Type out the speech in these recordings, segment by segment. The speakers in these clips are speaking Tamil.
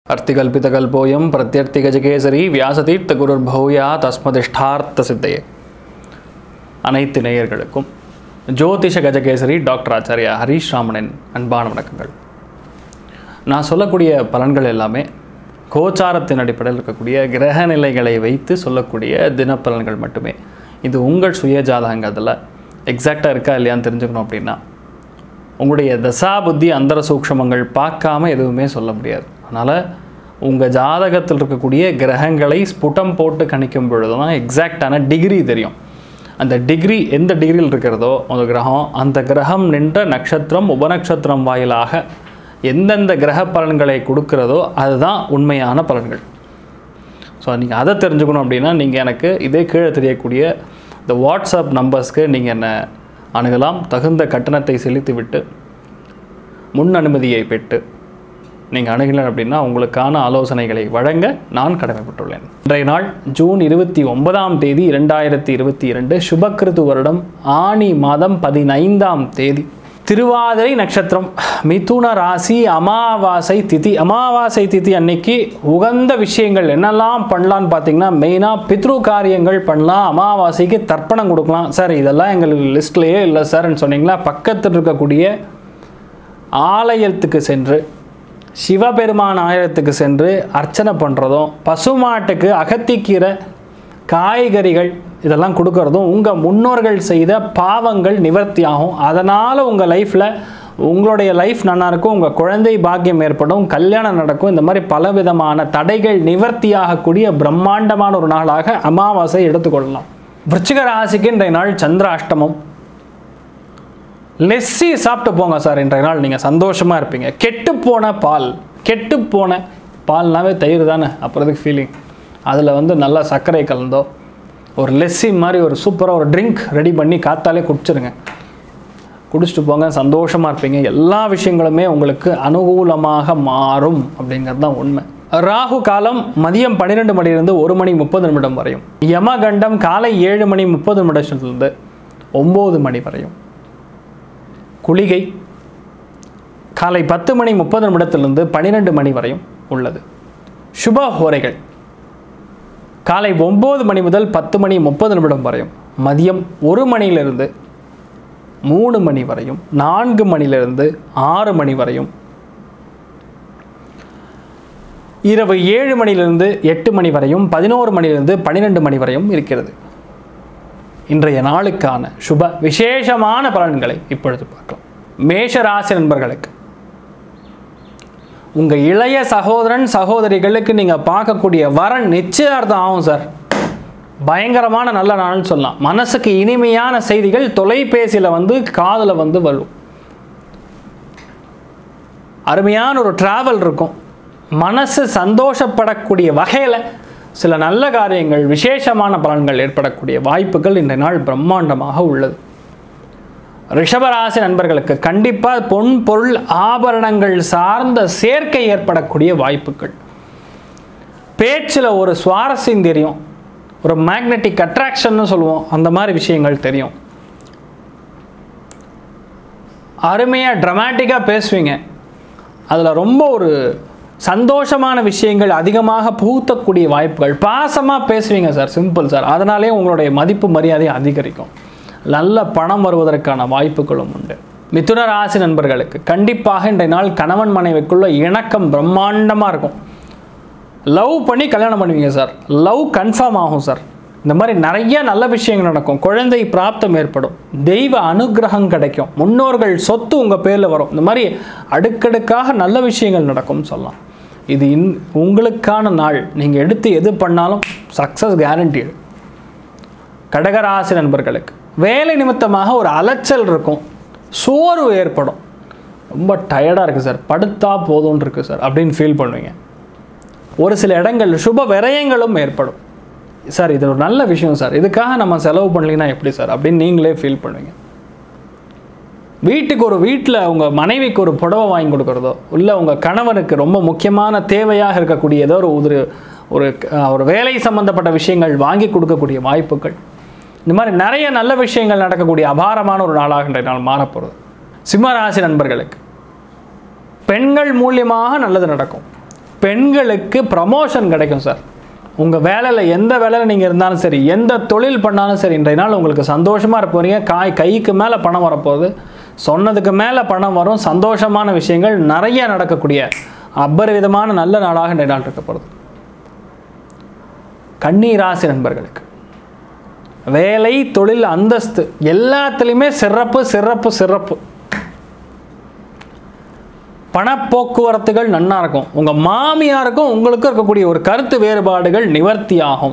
அர்த்திகல்பிதகல்போயம் பிரத்யர்த்திகஜகேசரி வியாசதீர்த்தகுருர்பௌயா தஸ்மதிஷ்டார்த்த சித்தையே அனைத்து நேயர்களுக்கும் ஜோதிஷ கஜகேசரி டாக்டர் ஆச்சாரியா ஹரீஷ் ராமனின் அன்பான வணக்கங்கள் நான் சொல்லக்கூடிய பலன்கள் எல்லாமே கோச்சாரத்தின் அடிப்படையில் இருக்கக்கூடிய கிரக நிலைகளை வைத்து சொல்லக்கூடிய தினப்பலன்கள் மட்டுமே இது உங்கள் சுய ஜாதகங்கிறதுல எக்ஸாக்டாக இருக்கா இல்லையான்னு தெரிஞ்சுக்கணும் அப்படின்னா உங்களுடைய தசா புத்தி அந்தர சூக்ஷமங்கள் பார்க்காம எதுவுமே சொல்ல முடியாது அதனால் உங்கள் ஜாதகத்தில் இருக்கக்கூடிய கிரகங்களை ஸ்புடம் போட்டு கணிக்கும் பொழுது தான் எக்ஸாக்டான டிகிரி தெரியும் அந்த டிகிரி எந்த டிகிரியில் இருக்கிறதோ அந்த கிரகம் அந்த கிரகம் நின்ற நட்சத்திரம் உபநட்சத்திரம் வாயிலாக எந்தெந்த கிரக பலன்களை கொடுக்கிறதோ அதுதான் உண்மையான பலன்கள் ஸோ நீங்கள் அதை தெரிஞ்சுக்கணும் அப்படின்னா நீங்கள் எனக்கு இதே கீழே தெரியக்கூடிய இந்த வாட்ஸ்அப் நம்பர்ஸ்க்கு நீங்கள் என்னை அணுகலாம் தகுந்த கட்டணத்தை செலுத்திவிட்டு முன் அனுமதியை பெற்று நீங்கள் அணுகினர் அப்படின்னா உங்களுக்கான ஆலோசனைகளை வழங்க நான் கடமைப்பட்டுள்ளேன் இன்றைய நாள் ஜூன் இருபத்தி ஒன்பதாம் தேதி இரண்டாயிரத்தி இருபத்தி இரண்டு சுபக்கிருது வருடம் ஆணி மாதம் பதினைந்தாம் தேதி திருவாதிரை நட்சத்திரம் மிதுன ராசி அமாவாசை திதி அமாவாசை திதி அன்னைக்கு உகந்த விஷயங்கள் என்னெல்லாம் பண்ணலான்னு பார்த்தீங்கன்னா மெயினாக பித்ரு காரியங்கள் பண்ணலாம் அமாவாசைக்கு தர்ப்பணம் கொடுக்கலாம் சார் இதெல்லாம் எங்கள் லிஸ்ட்லேயே இல்லை சார்ன்னு சொன்னீங்களா பக்கத்தில் இருக்கக்கூடிய ஆலயத்துக்கு சென்று சிவபெருமான் ஆலயத்துக்கு சென்று அர்ச்சனை பண்ணுறதும் பசுமாட்டுக்கு அகத்திக்கீரை காய்கறிகள் இதெல்லாம் கொடுக்கறதும் உங்கள் முன்னோர்கள் செய்த பாவங்கள் நிவர்த்தி ஆகும் அதனால் உங்கள் லைஃப்பில் உங்களுடைய லைஃப் நல்லா இருக்கும் உங்கள் குழந்தை பாக்கியம் ஏற்படும் கல்யாணம் நடக்கும் இந்த மாதிரி பலவிதமான தடைகள் நிவர்த்தியாகக்கூடிய பிரம்மாண்டமான ஒரு நாளாக அமாவாசை எடுத்துக்கொள்ளலாம் விருச்சிக ராசிக்கு இன்றைய நாள் சந்திராஷ்டமம் லெஸ்ஸி சாப்பிட்டு போங்க சார் இன்றைய நாள் நீங்கள் சந்தோஷமாக இருப்பீங்க கெட்டுப்போன பால் கெட்டுப்போன பால்னாவே தயிர் தானே அப்புறத்துக்கு ஃபீலிங் அதில் வந்து நல்லா சர்க்கரை கலந்தோ ஒரு லெஸ்ஸி மாதிரி ஒரு சூப்பராக ஒரு ட்ரிங்க் ரெடி பண்ணி காத்தாலே குடிச்சிருங்க குடிச்சிட்டு போங்க சந்தோஷமாக இருப்பீங்க எல்லா விஷயங்களுமே உங்களுக்கு அனுகூலமாக மாறும் அப்படிங்கிறது தான் உண்மை ராகு காலம் மதியம் பன்னிரெண்டு மணிலிருந்து ஒரு மணி முப்பது நிமிடம் வரையும் யமகண்டம் காலை ஏழு மணி முப்பது நிமிடத்திலிருந்து ஒம்பது மணி வரையும் குளிகை காலை பத்து மணி முப்பது நிமிடத்திலிருந்து பன்னிரெண்டு மணி வரையும் உள்ளது சுப ஹோரைகள் காலை ஒம்பது மணி முதல் பத்து மணி முப்பது நிமிடம் வரையும் மதியம் ஒரு மணியிலிருந்து மூணு மணி வரையும் நான்கு மணிலிருந்து ஆறு மணி வரையும் இரவு ஏழு மணிலிருந்து எட்டு மணி வரையும் பதினோரு மணிலிருந்து பன்னிரெண்டு மணி வரையும் இருக்கிறது இன்றைய நாளுக்கான சுப விசேஷமான பலன்களை இப்பொழுது பார்க்கலாம் மேஷ ராசி நண்பர்களுக்கு உங்கள் இளைய சகோதரன் சகோதரிகளுக்கு நீங்கள் பார்க்கக்கூடிய வரன் நிச்சயார்த்தம் ஆகும் சார் பயங்கரமான நல்ல நாள்னு சொல்லலாம் மனசுக்கு இனிமையான செய்திகள் தொலைபேசியில் வந்து காதில் வந்து வரும் அருமையான ஒரு டிராவல் இருக்கும் மனசு சந்தோஷப்படக்கூடிய வகையில் சில நல்ல காரியங்கள் விசேஷமான பலன்கள் ஏற்படக்கூடிய வாய்ப்புகள் இன்றைய நாள் பிரம்மாண்டமாக உள்ளது ரிஷபராசி நண்பர்களுக்கு கண்டிப்பாக பொன் பொருள் ஆபரணங்கள் சார்ந்த சேர்க்கை ஏற்படக்கூடிய வாய்ப்புகள் பேச்சில் ஒரு சுவாரஸ்யம் தெரியும் ஒரு மேக்னெட்டிக் அட்ராக்ஷன்னு சொல்லுவோம் அந்த மாதிரி விஷயங்கள் தெரியும் அருமையாக ட்ரமாட்டிக்காக பேசுவீங்க அதில் ரொம்ப ஒரு சந்தோஷமான விஷயங்கள் அதிகமாக புகுத்தக்கூடிய வாய்ப்புகள் பாசமாக பேசுவீங்க சார் சிம்பிள் சார் அதனாலே உங்களுடைய மதிப்பு மரியாதை அதிகரிக்கும் நல்ல பணம் வருவதற்கான வாய்ப்புகளும் உண்டு மிதுன ராசி நண்பர்களுக்கு கண்டிப்பாக இன்றைய நாள் கணவன் மனைவிக்குள்ள இணக்கம் பிரம்மாண்டமாக இருக்கும் லவ் பண்ணி கல்யாணம் பண்ணுவீங்க சார் லவ் கன்ஃபார்ம் ஆகும் சார் இந்த மாதிரி நிறைய நல்ல விஷயங்கள் நடக்கும் குழந்தை பிராப்தம் ஏற்படும் தெய்வ அனுகிரகம் கிடைக்கும் முன்னோர்கள் சொத்து உங்கள் பேரில் வரும் இந்த மாதிரி அடுக்கடுக்காக நல்ல விஷயங்கள் நடக்கும்னு சொல்லலாம் இது இன் உங்களுக்கான நாள் நீங்கள் எடுத்து எது பண்ணாலும் சக்ஸஸ் கேரண்டி கடகராசி நண்பர்களுக்கு வேலை நிமித்தமாக ஒரு அலைச்சல் இருக்கும் சோர்வு ஏற்படும் ரொம்ப டயர்டாக இருக்குது சார் படுத்தா போதும்னு இருக்குது சார் அப்படின்னு ஃபீல் பண்ணுவீங்க ஒரு சில இடங்கள் சுப விரயங்களும் ஏற்படும் சார் இது ஒரு நல்ல விஷயம் சார் இதுக்காக நம்ம செலவு பண்ணலைன்னா எப்படி சார் அப்படின்னு நீங்களே ஃபீல் பண்ணுவீங்க வீட்டுக்கு ஒரு வீட்டில் உங்கள் மனைவிக்கு ஒரு புடவை வாங்கி கொடுக்குறதோ இல்லை உங்கள் கணவனுக்கு ரொம்ப முக்கியமான தேவையாக இருக்கக்கூடிய ஏதோ ஒரு ஒரு ஒரு ஒரு வேலை சம்பந்தப்பட்ட விஷயங்கள் வாங்கி கொடுக்கக்கூடிய வாய்ப்புகள் இந்த மாதிரி நிறைய நல்ல விஷயங்கள் நடக்கக்கூடிய அபாரமான ஒரு நாளாக இன்றைய நாள் மாறப்போகிறது சிம்மராசி நண்பர்களுக்கு பெண்கள் மூலியமாக நல்லது நடக்கும் பெண்களுக்கு ப்ரமோஷன் கிடைக்கும் சார் உங்கள் வேலையில் எந்த வேலையில் நீங்கள் இருந்தாலும் சரி எந்த தொழில் பண்ணாலும் சரி இன்றைய நாள் உங்களுக்கு சந்தோஷமாக இருக்க போகிறீங்க காய் கைக்கு மேலே பணம் வரப்போகுது சொன்னதுக்கு மேலே பணம் வரும் சந்தோஷமான விஷயங்கள் நிறைய நடக்கக்கூடிய அபரிவிதமான நல்ல நாளாக இன்றைய நாள் இருக்க போகிறது கண்ணீராசி நண்பர்களுக்கு வேலை தொழில் அந்தஸ்து எல்லாத்துலேயுமே சிறப்பு சிறப்பு சிறப்பு பணப்போக்குவரத்துகள் நன்னா இருக்கும் உங்கள் மாமியாருக்கும் உங்களுக்கும் இருக்கக்கூடிய ஒரு கருத்து வேறுபாடுகள் நிவர்த்தி ஆகும்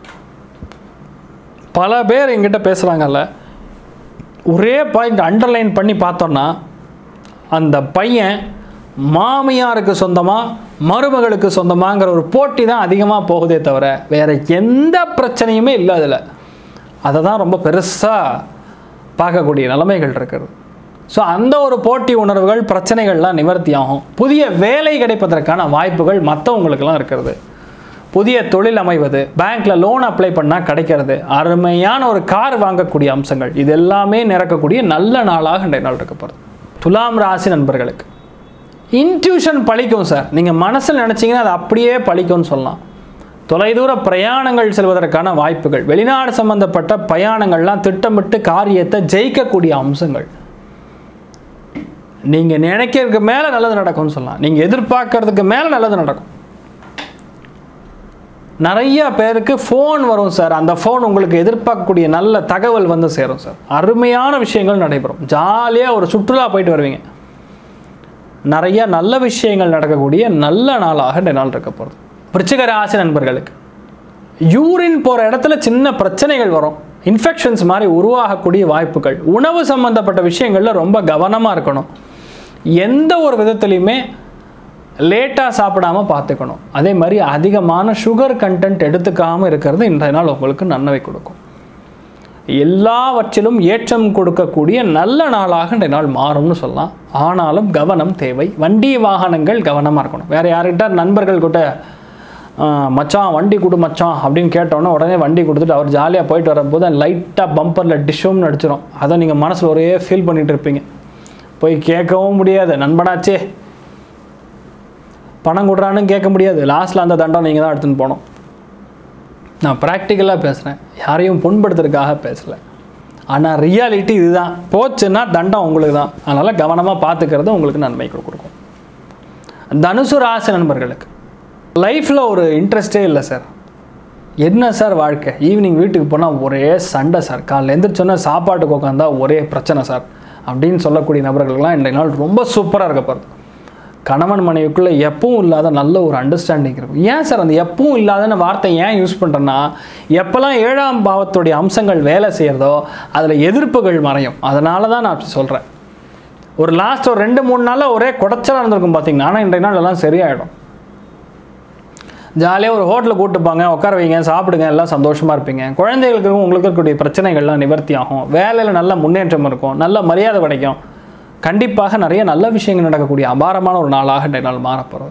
பல பேர் எங்கிட்ட பேசுகிறாங்கல்ல ஒரே பாயிண்ட் அண்டர்லைன் பண்ணி பார்த்தோன்னா அந்த பையன் மாமியாருக்கு சொந்தமாக மருமகளுக்கு சொந்தமாங்கிற ஒரு போட்டி தான் அதிகமாக போகுதே தவிர வேறு எந்த பிரச்சனையுமே இல்லை அதில் அதை தான் ரொம்ப பெருசாக பார்க்கக்கூடிய நிலைமைகள் இருக்கிறது ஸோ அந்த ஒரு போட்டி உணர்வுகள் பிரச்சனைகள்லாம் நிவர்த்தி ஆகும் புதிய வேலை கிடைப்பதற்கான வாய்ப்புகள் மற்றவங்களுக்கெல்லாம் இருக்கிறது புதிய தொழில் அமைவது பேங்க்கில் லோன் அப்ளை பண்ணால் கிடைக்கிறது அருமையான ஒரு கார் வாங்கக்கூடிய அம்சங்கள் இது எல்லாமே நிறக்கக்கூடிய நல்ல நாளாக இன்றைய நாள் இருக்க போகிறது துலாம் ராசி நண்பர்களுக்கு இன்ட்யூஷன் பழிக்கும் சார் நீங்கள் மனசில் நினச்சிங்கன்னா அது அப்படியே பழிக்கும்னு சொல்லலாம் தொலைதூர பிரயாணங்கள் செல்வதற்கான வாய்ப்புகள் வெளிநாடு சம்பந்தப்பட்ட பிரயாணங்கள்லாம் திட்டமிட்டு காரியத்தை ஜெயிக்கக்கூடிய அம்சங்கள் நீங்கள் நினைக்கிறதுக்கு மேலே நல்லது நடக்கும்னு சொல்லலாம் நீங்கள் எதிர்பார்க்கறதுக்கு மேலே நல்லது நடக்கும் நிறைய பேருக்கு ஃபோன் வரும் சார் அந்த ஃபோன் உங்களுக்கு எதிர்பார்க்கக்கூடிய நல்ல தகவல் வந்து சேரும் சார் அருமையான விஷயங்கள் நடைபெறும் ஜாலியாக ஒரு சுற்றுலா போயிட்டு வருவீங்க நிறைய நல்ல விஷயங்கள் நடக்கக்கூடிய நல்ல நாளாக இந்த நாள் இருக்க போகிறது விருச்சிக ராசி நண்பர்களுக்கு யூரின் போகிற இடத்துல சின்ன பிரச்சனைகள் வரும் இன்ஃபெக்ஷன்ஸ் மாதிரி உருவாகக்கூடிய வாய்ப்புகள் உணவு சம்மந்தப்பட்ட விஷயங்களில் ரொம்ப கவனமாக இருக்கணும் எந்த ஒரு விதத்துலையுமே லேட்டாக சாப்பிடாம பார்த்துக்கணும் அதே மாதிரி அதிகமான சுகர் கண்டென்ட் எடுத்துக்காமல் இருக்கிறது இன்றைய நாள் உங்களுக்கு நன்மை கொடுக்கும் எல்லாவற்றிலும் ஏற்றம் கொடுக்கக்கூடிய நல்ல நாளாக இன்றைய நாள் மாறும்னு சொல்லலாம் ஆனாலும் கவனம் தேவை வண்டி வாகனங்கள் கவனமாக இருக்கணும் வேறு யார்கிட்ட நண்பர்கள் கிட்ட "ஆஹ், மச்சான் வண்டி கொடு மச்சான் அப்படின்னு கேட்டோன்னே உடனே வண்டி கொடுத்துட்டு அவர் ஜாலியாக போயிட்டு வரும்போது லைட்டாக பம்பரில் டிஷ்ஷும் நடிச்சிடும் அதை நீங்கள் மனசில் ஒரே ஃபீல் பண்ணிட்டு இருப்பீங்க போய் கேட்கவும் முடியாது நண்பனாச்சே பணம் கொடுறான்னு கேட்க முடியாது லாஸ்ட்டில் அந்த தண்டம் நீங்கள் தான் எடுத்துன்னு போகணும் நான் ப்ராக்டிக்கலாக பேசுகிறேன் யாரையும் புண்படுத்துறதுக்காக பேசலை ஆனால் ரியாலிட்டி இதுதான் போச்சுன்னா தண்டம் உங்களுக்கு தான் அதனால் கவனமாக பார்த்துக்கிறது உங்களுக்கு நன்மை கொடுக்கும் தனுசு ராசி நண்பர்களுக்கு லைஃப்பில் ஒரு இன்ட்ரெஸ்டே இல்லை சார் என்ன சார் வாழ்க்கை ஈவினிங் வீட்டுக்கு போனால் ஒரே சண்டை சார் காலைல எந்திரிச்சோன்னா சாப்பாட்டுக்கு உட்காந்தா ஒரே பிரச்சனை சார் அப்படின்னு சொல்லக்கூடிய நபர்களுக்கெல்லாம் இன்றைய நாள் ரொம்ப சூப்பராக இருக்க போகிறது கணவன் மனைவிக்குள்ளே எப்பவும் இல்லாத நல்ல ஒரு அண்டர்ஸ்டாண்டிங் இருக்கும் ஏன் சார் அந்த எப்பவும் இல்லாதன்னு வார்த்தை ஏன் யூஸ் பண்ணுறேன்னா எப்போல்லாம் ஏழாம் பாவத்துடைய அம்சங்கள் வேலை செய்கிறதோ அதில் எதிர்ப்புகள் மறையும் அதனால தான் நான் அப்படி சொல்கிறேன் ஒரு லாஸ்ட் ஒரு ரெண்டு மூணு நாளில் ஒரே குடைச்சலாக இருந்திருக்கும் பார்த்தீங்கன்னா ஆனால் இன்றைய நாள் எல்லாம் சரியாயிடும் ஜாலியாக ஒரு ஹோட்டலுக்கு கூப்பிட்டுப்பாங்க உட்கார வைங்க சாப்பிடுங்க எல்லாம் சந்தோஷமாக இருப்பீங்க குழந்தைகளுக்கு உங்களுக்கு இருக்கக்கூடிய பிரச்சனைகள்லாம் நிவர்த்தி ஆகும் வேலையில் நல்ல முன்னேற்றம் இருக்கும் நல்ல மரியாதை கிடைக்கும் கண்டிப்பாக நிறைய நல்ல விஷயங்கள் நடக்கக்கூடிய அபாரமான ஒரு நாளாக இன்றைய நாள் மாறப்போகிறது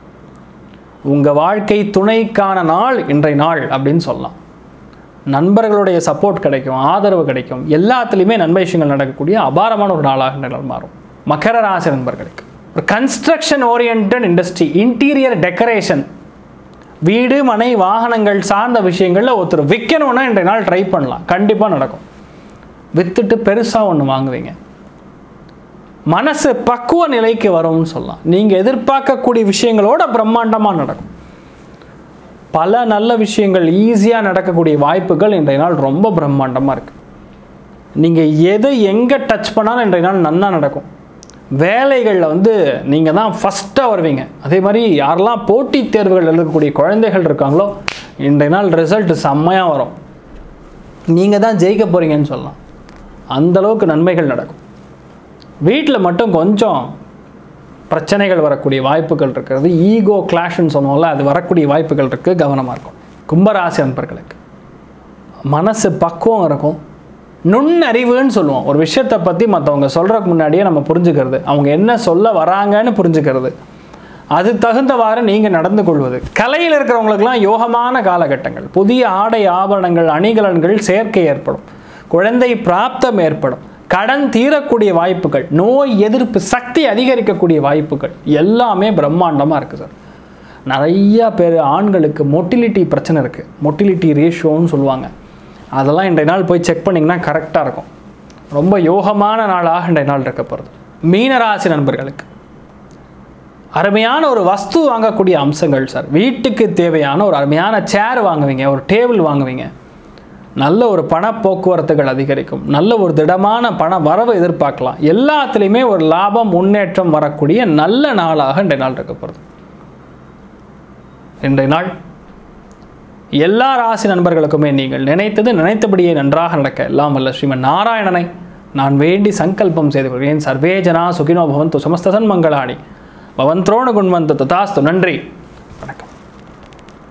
உங்கள் வாழ்க்கை துணைக்கான நாள் இன்றைய நாள் அப்படின்னு சொல்லலாம் நண்பர்களுடைய சப்போர்ட் கிடைக்கும் ஆதரவு கிடைக்கும் எல்லாத்துலேயுமே நன்மை விஷயங்கள் நடக்கக்கூடிய அபாரமான ஒரு நாளாக இன்றைய நாள் மாறும் மகர ராசி நண்பர்களுக்கு ஒரு construction orient industry interior decoration வீடு மனை வாகனங்கள் சார்ந்த விஷயங்களில் ஒருத்தர் விற்கணும்னா இன்றைய நாள் ட்ரை பண்ணலாம் கண்டிப்பாக நடக்கும் விற்றுட்டு பெருசாக ஒன்று வாங்குவீங்க மனசு பக்குவ நிலைக்கு வரும்னு சொல்லலாம் நீங்கள் எதிர்பார்க்கக்கூடிய விஷயங்களோட பிரம்மாண்டமாக நடக்கும் பல நல்ல விஷயங்கள் ஈஸியாக நடக்கக்கூடிய வாய்ப்புகள் இன்றைய நாள் ரொம்ப பிரம்மாண்டமாக இருக்குது நீங்கள் எதை எங்கே டச் பண்ணாலும் இன்றைய நாள் நன்னா நடக்கும் வேலைகளில் வந்து நீங்கள் தான் ஃபஸ்ட்டாக வருவீங்க அதே மாதிரி யாரெல்லாம் போட்டித் தேர்வுகள் எழுதக்கூடிய குழந்தைகள் இருக்காங்களோ இன்றைய நாள் ரிசல்ட் செம்மையாக வரும் நீங்கள் தான் ஜெயிக்க போகிறீங்கன்னு சொல்லலாம் அந்த அளவுக்கு நன்மைகள் நடக்கும் வீட்டில் மட்டும் கொஞ்சம் பிரச்சனைகள் வரக்கூடிய வாய்ப்புகள் இருக்கிறது ஈகோ கிளாஷ்னு சொன்னோம்ல அது வரக்கூடிய வாய்ப்புகள் இருக்குது கவனமாக இருக்கும் கும்பராசி நண்பர்களுக்கு மனசு பக்குவம் இருக்கும் நுண்ணறிவுன்னு சொல்லுவோம் ஒரு விஷயத்தை பற்றி மற்றவங்க சொல்கிறதுக்கு முன்னாடியே நம்ம புரிஞ்சுக்கிறது அவங்க என்ன சொல்ல வராங்கன்னு புரிஞ்சுக்கிறது அது தகுந்தவாறு நீங்கள் நடந்து கொள்வது கலையில் இருக்கிறவங்களுக்கெல்லாம் யோகமான காலகட்டங்கள் புதிய ஆடை ஆபரணங்கள் அணிகலன்கள் சேர்க்கை ஏற்படும் குழந்தை பிராப்தம் ஏற்படும் கடன் தீரக்கூடிய வாய்ப்புகள் நோய் எதிர்ப்பு சக்தி அதிகரிக்கக்கூடிய வாய்ப்புகள் எல்லாமே பிரம்மாண்டமாக இருக்குது சார் நிறைய பேர் ஆண்களுக்கு மொட்டிலிட்டி பிரச்சனை இருக்குது மொட்டிலிட்டி ரேஷியோன்னு சொல்லுவாங்க அதெல்லாம் இன்றைய நாள் போய் செக் பண்ணிங்கன்னா கரெக்டாக இருக்கும் ரொம்ப யோகமான நாளாக இன்றைய நாள் இருக்க போகிறது மீனராசி நண்பர்களுக்கு அருமையான ஒரு வஸ்து வாங்கக்கூடிய அம்சங்கள் சார் வீட்டுக்கு தேவையான ஒரு அருமையான சேர் வாங்குவீங்க ஒரு டேபிள் வாங்குவீங்க நல்ல ஒரு பண போக்குவரத்துகள் அதிகரிக்கும் நல்ல ஒரு திடமான பண வரவு எதிர்பார்க்கலாம் எல்லாத்துலேயுமே ஒரு லாபம் முன்னேற்றம் வரக்கூடிய நல்ல நாளாக இன்றைய நாள் இருக்க போகிறது இன்றைய நாள் எல்லா ராசி நண்பர்களுக்குமே நீங்கள் நினைத்தது நினைத்தபடியே நன்றாக நடக்க எல்லாம் வல்ல ஸ்ரீமன் நாராயணனை நான் வேண்டி சங்கல்பம் செய்து கொள்கிறேன் சர்வே ஜனா சுகினோ பவந்து சமஸ்தசன் மங்களாணி பவந்த்ரோண குண்வந்த ததாஸ்து நன்றி